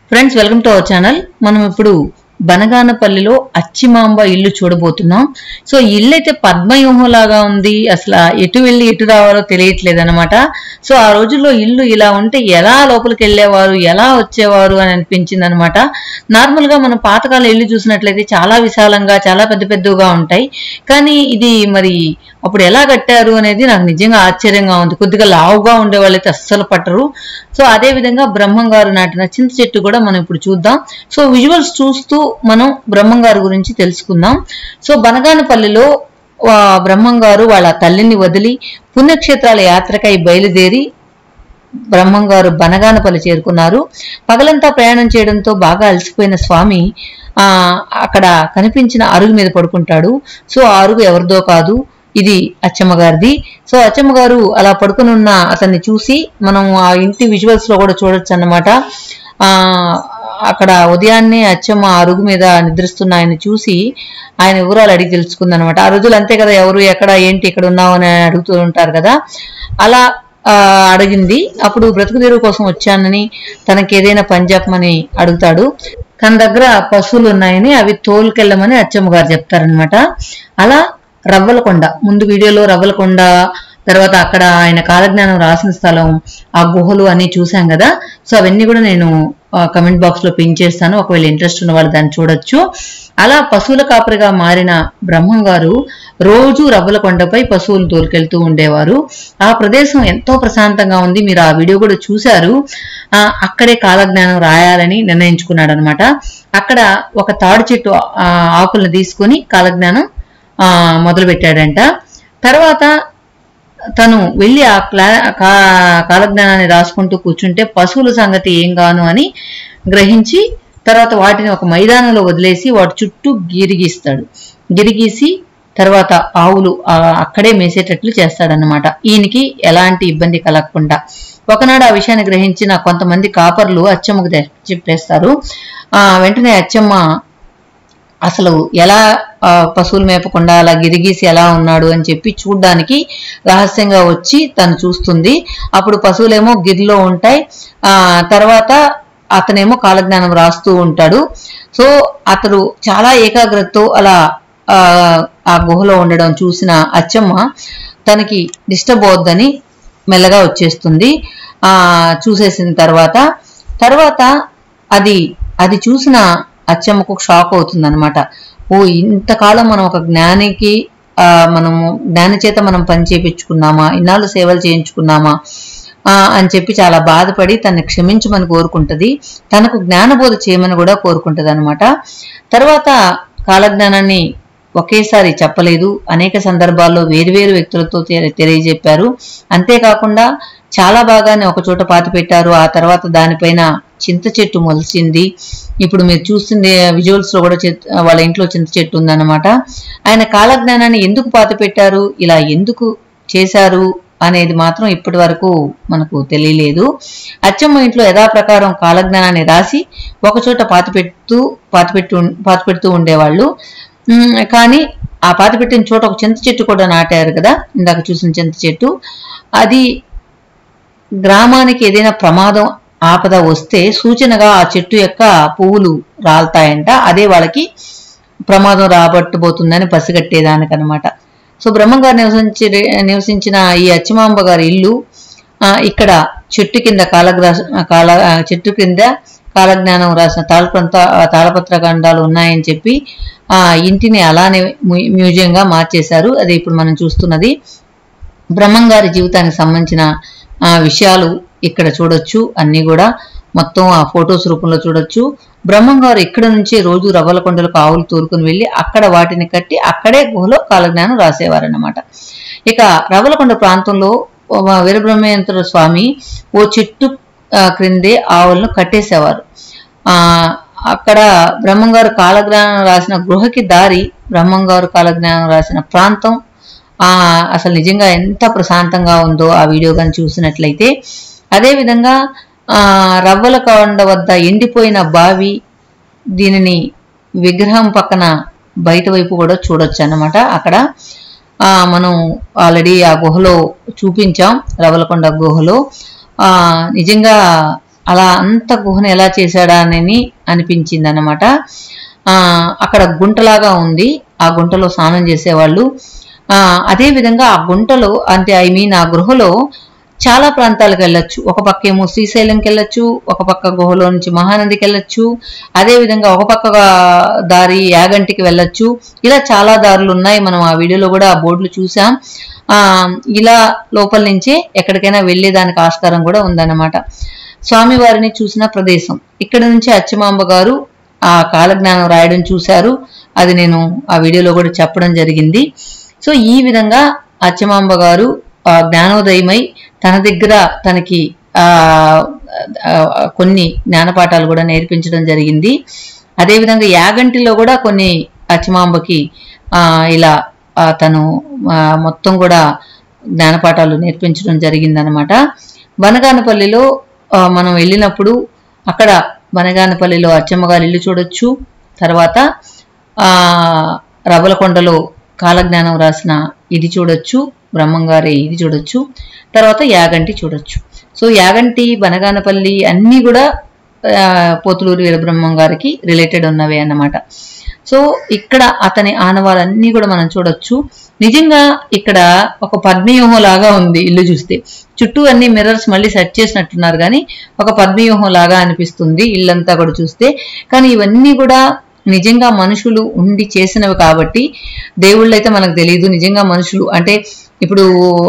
friends welcome to our channel మనం ఇప్పుడు బనగానపల్లిలో అచ్చిమాంబ ఇల్లు చూడబోతున్నాం సో ఈ ఇల్లు అయితే పద్మవ్యూహం లాగా ఉంది అసలు ఎటు వెళ్ళి ఎటు రావాలో తెలియట్లేదు అనమాట సో ఆ రోజుల్లో ఇల్లు ఇలా ఉంటే ఎలా లోపలికి వెళ్ళేవారు ఎలా వచ్చేవారు అని అనిపించింది అనమాట నార్మల్ గా మనం పాతకాల ఇల్లు చూసినట్లయితే చాలా విశాలంగా చాలా పెద్ద పెద్దగా ఉంటాయి కానీ ఇది మరి అప్పుడు ఎలా కట్టారు అనేది నాకు నిజంగా ఆశ్చర్యంగా ఉంది కొద్దిగా లావుగా ఉండే వాళ్ళైతే అస్సలు పట్టరు సో అదే విధంగా బ్రహ్మం గారు నాటిన చింత చెట్టు కూడా మనం ఇప్పుడు చూద్దాం సో విజువల్స్ చూస్తూ మనం బ్రహ్మం గారి గురించి తెలుసుకుందాం సో బనగానపల్లిలో ఆ, బ్రహ్మం గారు వాళ్ళ తల్లిని వదిలి పుణ్యక్షేత్రాల యాత్రకై బయలుదేరి బ్రహ్మం గారు బనగానపల్లి చేరుకున్నారు పగలంతా ప్రయాణం చేయడంతో బాగా అలసిపోయిన స్వామి ఆ అక్కడ కనిపించిన అరుగు మీద పడుకుంటాడు సో ఆ అరుగు ఎవరిదో కాదు ఇది అచ్చమ్మ గారిది సో అచ్చమ్మ గారు అలా పడుకుని ఉన్న అతన్ని చూసి మనం ఆ ఇంటి విజువల్స్ లో కూడా చూడొచ్చు అన్నమాట ఆ అక్కడ ఉదయాన్నే అచ్చమ్మ ఆ అరుగు మీద నిద్రిస్తున్న ఆయన చూసి ఆయన వివరాలు అడిగి తెలుసుకుంది అనమాట ఆ రోజులు అంతే కదా ఎవరు ఎక్కడ ఏంటి ఇక్కడ ఉన్నావు అని అడుగుతూ ఉంటారు కదా అలా ఆ, అడిగింది అప్పుడు బ్రతుకు తెరువు కోసం వచ్చానని తనకి ఏదైనా పని చెప్పమని అడుగుతాడు తన దగ్గర పశువులు ఉన్నాయని అవి తోలుకెళ్ళమని అచ్చమ్మ గారు చెప్తారనమాట అలా రవ్వలకొండ ముందు వీడియోలో రవ్వలకొండ తర్వాత అక్కడ ఆయన కాలజ్ఞానం రాసిన స్థలం ఆ గుహలు అన్ని చూసాం కదా సో అవన్నీ కూడా నేను కమెంట్ బాక్స్ లో పిన్ చేస్తాను ఒకవేళ ఇంట్రెస్ట్ ఉన్న వాళ్ళు దాన్ని చూడొచ్చు అలా పశువుల కాపరిగా మారిన బ్రహ్మం గారు రోజు రవ్వల కొండపై పశువులు తోలుకెళ్తూ ఉండేవారు ఆ ప్రదేశం ఎంతో ప్రశాంతంగా ఉంది మీరు ఆ వీడియో కూడా చూశారు ఆ, అక్కడే కాలజ్ఞానం రాయాలని నిర్ణయించుకున్నాడు అనమాట అక్కడ ఒక తాడు చెట్టు ఆ, ఆకులను తీసుకొని కాలజ్ఞానం ఆ, మొదలు పెట్టాడంట తర్వాత తను వెళ్ళి ఆ క్లా కా- కాలజ్ఞానాన్ని రాసుకుంటూ కూర్చుంటే పశువుల సంగతి ఏం గాను అని గ్రహించి తర్వాత వాటిని ఒక మైదానంలో వదిలేసి వాటి చుట్టూ గిరిగిస్తాడు గిరిగీసి తర్వాత ఆవులు ఆ అక్కడే మేసేటట్లు చేస్తాడనమాట ఈయనకి ఎలాంటి ఇబ్బంది కలగకుండా ఒకనాడు ఆ విషయాన్ని గ్రహించిన కొంతమంది కాపర్లు అచ్చమ్మకు తె- చెప్పేస్తారు ఆ వెంటనే అచ్చమ్మ అసలు ఎలా ఆ, పశువులు మేపకుండా అలా గిరిగీసి ఎలా ఉన్నాడు అని చెప్పి చూడ్డానికి రహస్యంగా వచ్చి తను చూస్తుంది అప్పుడు పశువులేమో గిరిలో ఉంటాయి ఆ తర్వాత అతనేమో కాలజ్ఞానం రాస్తూ ఉంటాడు సో అతడు చాలా ఏకాగ్రతతో అలా ఆ, ఆ గుహలో ఉండడం చూసిన అచ్చమ్మ తనకి డిస్టర్బ్ అవద్దని మెల్లగా వచ్చేస్తుంది ఆ చూసేసిన తర్వాత తర్వాత అది అది చూసిన అచ్చమ్మకు షాక్ అవుతుంది అనమాట ఓ ఇంతకాలం మనం ఒక జ్ఞానికి ఆ మనము జ్ఞాని చేత మనం పని చేపించుకున్నామా ఇన్నాళ్ళు సేవలు చేయించుకున్నామా ఆ, అని చెప్పి చాలా బాధపడి తనని క్షమించమని కోరుకుంటది తనకు జ్ఞానబోధ చేయమని కూడా కోరుకుంటది అనమాట తర్వాత కాలజ్ఞానాన్ని ఒకేసారి చెప్పలేదు అనేక సందర్భాల్లో వేరువేరు వ్యక్తులతో తె- తెలియజెప్పారు అంతేకాకుండా చాలా భాగాన్ని ఒక చోట పాతి పెట్టారు ఆ తర్వాత దానిపైన చింత చెట్టు మొలిచింది ఇప్పుడు మీరు చూస్తుంది విజువల్స్ లో కూడా చెట్- వాళ్ళ ఇంట్లో చింత చెట్టు ఉందన్నమాట ఆయన కాలజ్ఞానాన్ని ఎందుకు పాతి పెట్టారు ఇలా ఎందుకు చేశారు అనేది మాత్రం ఇప్పటి వరకు మనకు తెలియలేదు అచ్చమ్మ ఇంట్లో యథాప్రకారం కాలజ్ఞానాన్ని రాసి ఒక చోట పాతి పెడుతూ పాతి పెట్టు పాతి పెడుతూ ఉండేవాళ్ళు ఉమ్, కానీ ఆ పాతి పెట్టిన చోట ఒక చింత చెట్టు కూడా నాటారు కదా ఇందాక చూసిన చింత చెట్టు అది గ్రామానికి ఏదైనా ప్రమాదం ఆపద వస్తే సూచనగా ఆ చెట్టు యొక్క పువ్వులు రాలుతాయంట అదే వాళ్ళకి ప్రమాదం రాబట్టబోతుందని పసిగట్టేదానికనమాట సో బ్రహ్మంగారు నివసించి నివసించిన ఈ అచ్చిమాంబ గారి ఇల్లు ఆ, ఇక్కడ చెట్టు కింద కాలగ్రా కాల ఆ, చెట్టు కింద కాలజ్ఞానం రాసిన తాళపంత తాళపత్ర ఖండాలు ఉన్నాయని చెప్పి ఆ ఇంటిని అలానే మ్యూ- మ్యూజియంగా మార్చేశారు అది ఇప్పుడు మనం చూస్తున్నది బ్రహ్మం గారి జీవితానికి సంబంధించిన ఆ, విషయాలు ఇక్కడ చూడొచ్చు అన్ని కూడా మొత్తం ఆ ఫొటోస్ రూపంలో చూడొచ్చు బ్రహ్మం గారు ఇక్కడ నుంచి రోజు రవ్వలకొండలకు ఆవులు తోలుకుని వెళ్ళి అక్కడ వాటిని కట్టి అక్కడే గుహలో కాలజ్ఞానం రాసేవారన్నమాట ఇక రవ్వలకొండ ప్రాంతంలో ఓ వీరబ్రహ్మేంద్ర స్వామి ఓ చెట్టు ఆ, క్రిందే ఆవులను కట్టేసేవారు ఆ అక్కడ బ్రహ్మంగారు కాలజ్ఞానం రాసిన గృహకి దారి బ్రహ్మంగారు కాలజ్ఞానం రాసిన ప్రాంతం ఆ అసలు నిజంగా ఎంత ప్రశాంతంగా ఉందో ఆ వీడియో కానీ చూసినట్లయితే అదేవిధంగా ఆ రవ్వల కొండ వద్ద ఎండిపోయిన బావి దీనిని విగ్రహం పక్కన బయట వైపు కూడా చూడొచ్చు అన్నమాట అక్కడ ఆ మనం ఆల్రెడీ ఆ గుహలో చూపించాం రవలకొండ గుహలో ఆ నిజంగా అలా అంత గుహను ఎలా చేశాడా అని అనిపించింది అనమాట అక్కడ గుంటలాగా ఉంది ఆ గుంటలో స్నానం చేసేవాళ్ళు ఆ, అదే విధంగా ఆ గుంటలో అంటే ఐ మీన్ ఆ గృహలో చాలా ప్రాంతాలకు వెళ్ళొచ్చు ఒక పక్క ఏమో శ్రీశైలంకి వెళ్ళొచ్చు ఒక పక్క గుహలో నుంచి మహానదికి వెళ్ళొచ్చు అదే విధంగా ఒక పక్క దారి యాగంటికి వెళ్ళొచ్చు ఇలా చాలా దారులు ఉన్నాయి మనం ఆ వీడియోలో కూడా ఆ బోర్డులు చూసాం ఆ ఇలా లోపల నుంచే ఎక్కడికైనా వెళ్ళేదానికి ఆస్కారం కూడా ఉందన్నమాట స్వామివారిని చూసిన ప్రదేశం ఇక్కడ నుంచి అచ్చమాంబ గారు ఆ కాలజ్ఞానం రాయడం చూశారు అది నేను ఆ వీడియోలో కూడా చెప్పడం జరిగింది సో ఈ విధంగా అచ్చమాంబ గారు ఆ జ్ఞానోదయమై తన దగ్గర తనకి ఆ ఆ, కొన్ని జ్ఞానపాఠాలు కూడా నేర్పించడం జరిగింది అదేవిధంగా యాగంటిలో కూడా కొన్ని అచ్చమాంబకి ఆ, ఇలా ఆ, తను ఆ, మొత్తం కూడా జ్ఞానపాఠాలు నేర్పించడం జరిగిందనమాట బనగానపల్లిలో ఆ, మనం వెళ్ళినప్పుడు అక్కడ బనగానపల్లిలో అచ్చమ్మ గారి ఇల్లు చూడొచ్చు తర్వాత ఆ రబలకొండలో కాలజ్ఞానం రాసిన ఇది చూడొచ్చు బ్రహ్మంగారి ఇది చూడొచ్చు తర్వాత యాగంటి చూడొచ్చు సో యాగంటి బనగానపల్లి అన్నీ కూడా ఆ, పోతులూరి వీరబ్రహ్మం గారికి రిలేటెడ్ ఉన్నవే అన్నమాట సో ఇక్కడ అతని ఆనవాలన్నీ కూడా మనం చూడొచ్చు నిజంగా ఇక్కడ ఒక పద్మవ్యూహం లాగా ఉంది ఇల్లు చూస్తే చుట్టూ అన్ని మిర్రర్స్ మళ్ళీ సెట్ చేసినట్టున్నారు కానీ ఒక పద్మవ్యూహం లాగా అనిపిస్తుంది ఇల్లంతా కూడా చూస్తే కానీ ఇవన్నీ కూడా నిజంగా మనుషులు ఉండి చేసినవి కాబట్టి దేవుళ్ళు అయితే మనకు తెలియదు నిజంగా మనుషులు అంటే ఇప్పుడు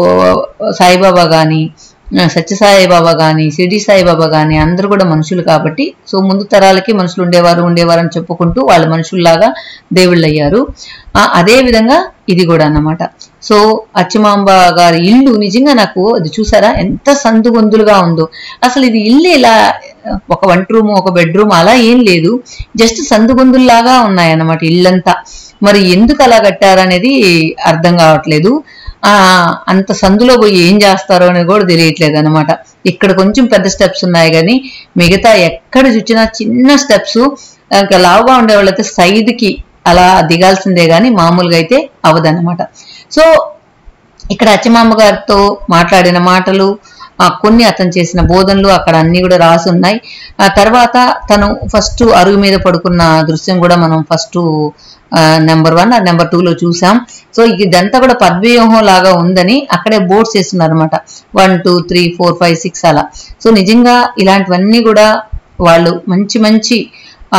సాయిబాబా కానీ సత్యసాయిబాబా కానీ షిరిడి సాయిబాబా కానీ అందరూ కూడా మనుషులు కాబట్టి సో ముందు తరాలకి మనుషులు ఉండేవారు ఉండేవారు అని చెప్పుకుంటూ వాళ్ళు మనుషుల్లాగా దేవుళ్ళు అయ్యారు ఆ, అదే విధంగా ఇది కూడా అన్నమాట సో అచ్చమాంబ గారి ఇల్లు నిజంగా నాకు అది చూసారా ఎంత సందుగొందులుగా ఉందో అసలు ఇది ఇల్లు ఇలా ఒక వంట రూమ్ ఒక బెడ్రూమ్ అలా ఏం లేదు జస్ట్ సందుగొందుల్లాగా ఉన్నాయన్నమాట ఇల్లంతా మరి ఎందుకు అలా కట్టారనేది అర్థం కావట్లేదు ఆ అంత సందులో పోయి ఏం చేస్తారో అనేది కూడా తెలియట్లేదు అనమాట ఇక్కడ కొంచెం పెద్ద స్టెప్స్ ఉన్నాయి కానీ మిగతా ఎక్కడ చూసినా చిన్న స్టెప్స్ ఇంకా లావుగా ఉండే వాళ్ళైతే side కి అలా దిగాల్సిందే కానీ మామూలుగా అయితే అవదన్నమాట సో ఇక్కడ అచ్చమాంబ గారితో మాట్లాడిన మాటలు ఆ కొన్ని అతను చేసిన బోధనలు అక్కడ అన్ని కూడా రాసి ఉన్నాయి ఆ తర్వాత తను ఫస్ట్ అరుగు మీద పడుకున్న దృశ్యం కూడా మనం ఫస్ట్ నెంబర్ వన్ నెంబర్ లో చూసాం సో ఇదంతా కూడా పద్వ్యూహం లాగా ఉందని అక్కడే బోర్డ్స్ వేస్తున్నారు అనమాట one two three four five six అలా సో నిజంగా ఇలాంటివన్నీ కూడా వాళ్ళు మంచి మంచి ఆ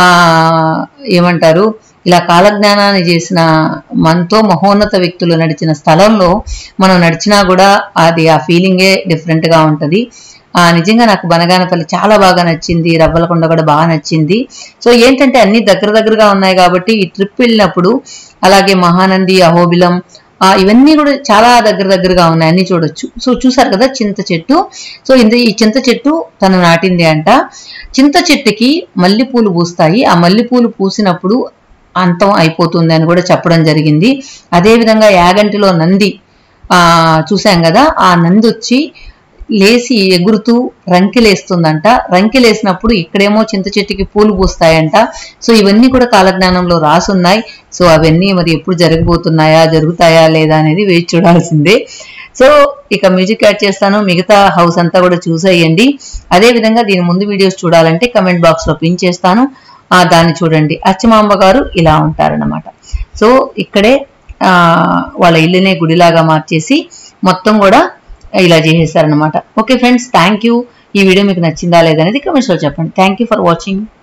ఏమంటారు ఇలా కాలజ్ఞానాన్ని చేసిన మనతో మహోన్నత వ్యక్తులు నడిచిన స్థలంలో మనం నడిచినా కూడా అది ఆ ఫీలింగే డిఫరెంట్ గా ఉంటది ఆ నిజంగా నాకు బనగానపల్లి చాలా బాగా నచ్చింది రవ్వలకొండ కూడా బాగా నచ్చింది సో ఏంటంటే అన్ని దగ్గర దగ్గరగా ఉన్నాయి కాబట్టి ఈ ట్రిప్ వెళ్ళినప్పుడు అలాగే మహానంది అహోబిలం ఆ ఇవన్నీ కూడా చాలా దగ్గర దగ్గరగా ఉన్నాయి అన్ని చూడొచ్చు సో చూసారు కదా చింత చెట్టు సో ఇంత ఈ చింత చెట్టు తను నాటింది అంట చింత చెట్టుకి మల్లెపూలు పూస్తాయి ఆ మల్లెపూలు పూసినప్పుడు అంతం అయిపోతుంది అని కూడా చెప్పడం జరిగింది అదే విధంగా యాగంటిలో నంది ఆ చూసాం కదా ఆ నంది వచ్చి లేచి ఎగురుతూ రంకెలేస్తుందంట రంకెలేసినప్పుడు ఇక్కడేమో చింత చెట్టుకి పూలు పూస్తాయంట సో ఇవన్నీ కూడా కాలజ్ఞానంలో రాసున్నాయి సో అవన్నీ మరి ఎప్పుడు జరగబోతున్నాయా జరుగుతాయా లేదా అనేది వేచి చూడాల్సిందే సో ఇక మ్యూజిక్ యాడ్ చేస్తాను మిగతా హౌస్ అంతా కూడా చూసేయండి అదే విధంగా దీని ముందు వీడియోస్ చూడాలంటే కమెంట్ బాక్స్ లో పిన్ చేస్తాను ఆ దాన్ని చూడండి అచ్చమాంబ గారు ఇలా ఉంటారన్నమాట సో ఇక్కడే ఆ వాళ్ళ ఇల్లునే గుడిలాగా మార్చేసి మొత్తం కూడా ఇలా చేసేసారనమాట ఓకే ఫ్రెండ్స్ థ్యాంక్ యూ ఈ వీడియో మీకు నచ్చిందా లేదనేది కమెంట్స్లో చెప్పండి థ్యాంక్ యూ ఫర్ వాచింగ్